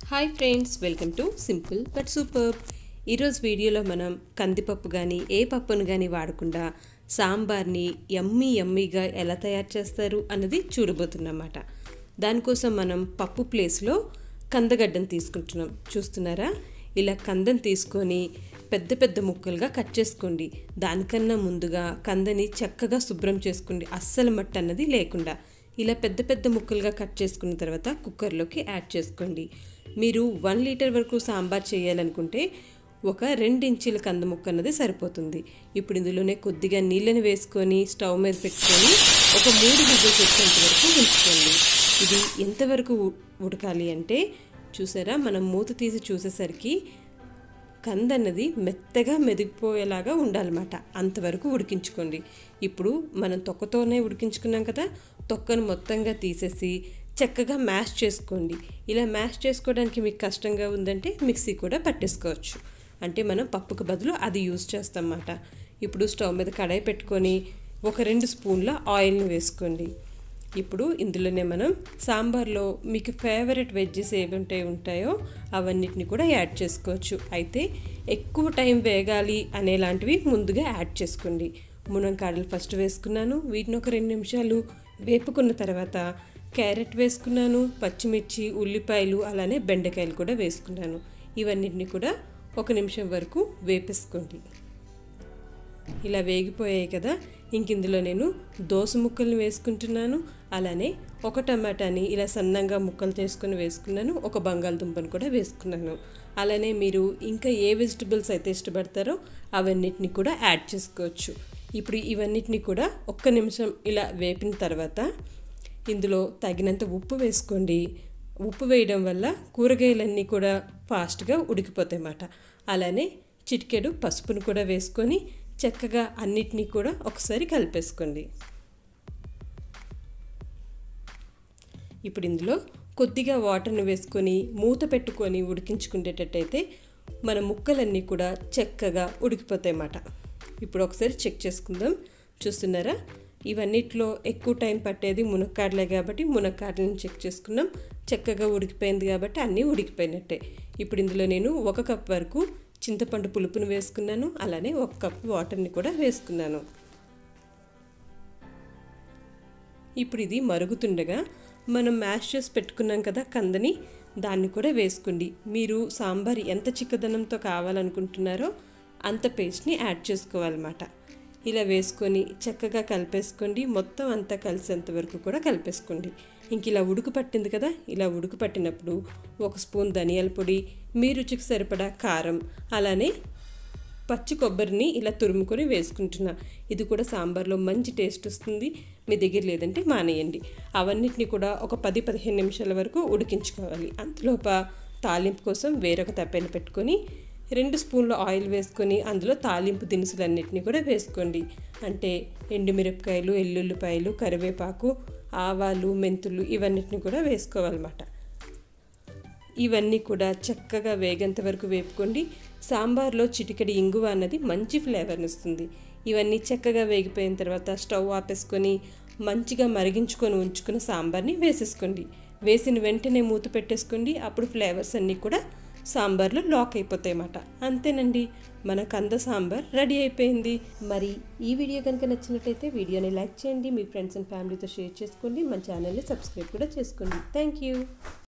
hi friends welcome to simple but super ఈరోజు వీడియోలో మనం కందిపప్పు కానీ ఏ పప్పును కానీ వాడకుండా సాంబార్ని యమ్మీ యమ్మీగా ఎలా తయారు చేస్తారు అన్నది చూడబోతున్నమాట దానికోసం మనం పప్పు ప్లేస్లో కందగడ్డను తీసుకుంటున్నాం చూస్తున్నారా ఇలా కందం తీసుకొని పెద్ద పెద్ద ముక్కలుగా కట్ చేసుకోండి దానికన్నా ముందుగా కందని చక్కగా శుభ్రం చేసుకోండి అస్సలు మట్టి అన్నది లేకుండా ఇలా పెద్ద పెద్ద ముక్కలుగా కట్ చేసుకున్న తర్వాత కుక్కర్లోకి యాడ్ చేసుకోండి మీరు వన్ లీటర్ వరకు సాంబార్ చేయాలనుకుంటే ఒక ఇంచుల కంద ముక్క అన్నది సరిపోతుంది ఇప్పుడు ఇందులోనే కొద్దిగా నీళ్ళని వేసుకొని స్టవ్ మీద పెట్టుకొని ఒక మూడు విజిల్స్ వచ్చేంత వరకు ఉంచుకోండి ఇది ఎంతవరకు ఉ- ఉడకాలి అంటే చూసారా మనం మూత తీసి చూసేసరికి కంద అన్నది మెత్తగా మెదిగిపోయేలాగా ఉండాలన్నమాట అంతవరకు ఉడికించుకోండి ఇప్పుడు మనం తొక్కతోనే ఉడికించుకున్నాం కదా తొక్కను మొత్తంగా తీసేసి చక్కగా మ్యాష్ చేసుకోండి ఇలా మ్యాష్ చేసుకోవడానికి మీకు కష్టంగా ఉందంటే మిక్సీ కూడా పట్టేసుకోవచ్చు అంటే మనం పప్పుకు బదులు అది యూజ్ చేస్తామన్నమాట ఇప్పుడు స్టవ్ మీద కడాయి పెట్టుకొని ఒక రెండు స్పూన్ల ఆయిల్ని వేసుకోండి ఇప్పుడు ఇందులోనే మనం సాంబార్లో మీకు ఫేవరెట్ వెజ్జెస్ ఏవి ఉంటాయి ఉంటాయో అవన్నిటిని కూడా యాడ్ చేసుకోవచ్చు అయితే ఎక్కువ టైం వేగాలి అనేలాంటివి ముందుగా యాడ్ చేసుకోండి మునంకాడలు ఫస్ట్ వేసుకున్నాను వీటిని ఒక రెండు నిమిషాలు వేపుకున్న తర్వాత క్యారెట్ వేసుకున్నాను పచ్చిమిర్చి ఉల్లిపాయలు అలానే బెండకాయలు కూడా వేసుకున్నాను ఇవన్నిటిని కూడా ఒక నిమిషం వరకు వేపేసుకోండి ఇలా వేగిపోయాయి కదా ఇంక ఇందులో నేను దోస ముక్కల్ని వేసుకుంటున్నాను అలానే ఒక టమాటాని ఇలా సన్నంగా ముక్కలు చేసుకొని వేసుకున్నాను ఒక బంగాళదుంపను కూడా వేసుకున్నాను అలానే మీరు ఇంకా ఏ వెజిటబుల్స్ అయితే ఇష్టపడతారో అవన్నిటిని కూడా యాడ్ చేసుకోవచ్చు ఇప్పుడు ఇవన్నిటిని కూడా ఒక్క నిమిషం ఇలా వేపిన తర్వాత ఇందులో తగినంత ఉప్పు వేసుకోండి ఉప్పు వేయడం వల్ల కూరగాయలన్నీ కూడా ఫాస్ట్గా ఉడికిపోతాయి అన్నమాట అలానే చిటికెడు పసుపును కూడా వేసుకొని చక్కగా అన్నిటినీ కూడా ఒకసారి కలిపేసుకోండి ఇప్పుడు ఇందులో కొద్దిగా వాటర్ని వేసుకొని మూత పెట్టుకొని ఉడికించుకునేటట్టయితే మన ముక్కలన్నీ కూడా చక్కగా ఉడికిపోతాయి అన్నమాట ఇప్పుడు ఒకసారి చెక్ చేసుకుందాం చూస్తున్నారా ఇవన్నిట్లో ఎక్కువ టైం పట్టేది మునక్కాడలే కాబట్టి మునక్కాడలను చెక్ చేసుకున్నాం చక్కగా ఉడికిపోయింది కాబట్టి అన్నీ ఉడికిపోయినట్టే ఇప్పుడు ఇందులో నేను ఒక కప్ వరకు చింతపండు పులుపును వేసుకున్నాను అలానే ఒక కప్ వాటర్ని కూడా వేసుకున్నాను ఇప్పుడు ఇది మరుగుతుండగా మనం మ్యాష్ చేసి పెట్టుకున్నాం కదా కందని దాన్ని కూడా వేసుకోండి మీరు సాంబార్ ఎంత చిక్కదనంతో కావాలనుకుంటున్నారో అంత పేస్ట్ని యాడ్ చేసుకోవాలన్నమాట ఇలా వేసుకొని చక్కగా కలిపేసుకోండి మొత్తం అంతా కలిసేంత వరకు కూడా కలిపేసుకోండి ఇంక ఇలా ఉడుకు పట్టింది కదా ఇలా ఉడుకు పట్టినప్పుడు ఒక స్పూన్ ధనియాల పొడి మీ రుచికి సరిపడా కారం అలానే పచ్చి కొబ్బరిని ఇలా తురుముకొని వేసుకుంటున్నా ఇది కూడా సాంబార్లో మంచి టేస్ట్ వస్తుంది మీ దగ్గర లేదంటే మానేయండి అవన్నిటిని కూడా ఒక పది పదిహేను నిమిషాల వరకు ఉడికించుకోవాలి అంతలోప తాలింపు కోసం వేరొక తప్పెన పెట్టుకొని రెండు స్పూన్ల ఆయిల్ వేసుకొని అందులో తాలింపు దినుసులన్నిటిని కూడా వేసుకోండి అంటే ఎండుమిరపకాయలు ఎల్లుల్లిపాయలు కరివేపాకు ఆవాలు మెంతులు ఇవన్నిటిని కూడా వేసుకోవాలన్నమాట ఇవన్నీ కూడా చక్కగా వేగంత వరకు వేపుకోండి సాంబార్లో చిటికెడి ఇంగువ అన్నది మంచి ఫ్లేవర్ని ఇస్తుంది ఇవన్నీ చక్కగా వేగిపోయిన తర్వాత స్టవ్ ఆపేసుకొని మంచిగా మరిగించుకొని ఉంచుకున్న సాంబార్ని వేసేసుకోండి వేసిన వెంటనే మూత పెట్టేసుకోండి అప్పుడు ఫ్లేవర్స్ అన్నీ కూడా సాంబార్లో లాక్ అయిపోతాయి అన్నమాట అంతేనండి మన కంద సాంబార్ రెడీ అయిపోయింది మరి ఈ వీడియో కనుక నచ్చినట్టయితే వీడియోని లైక్ చేయండి మీ ఫ్రెండ్స్ అండ్ ఫ్యామిలీతో షేర్ చేసుకోండి మన ఛానల్ని సబ్స్క్రైబ్ కూడా చేసుకోండి థ్యాంక్ యూ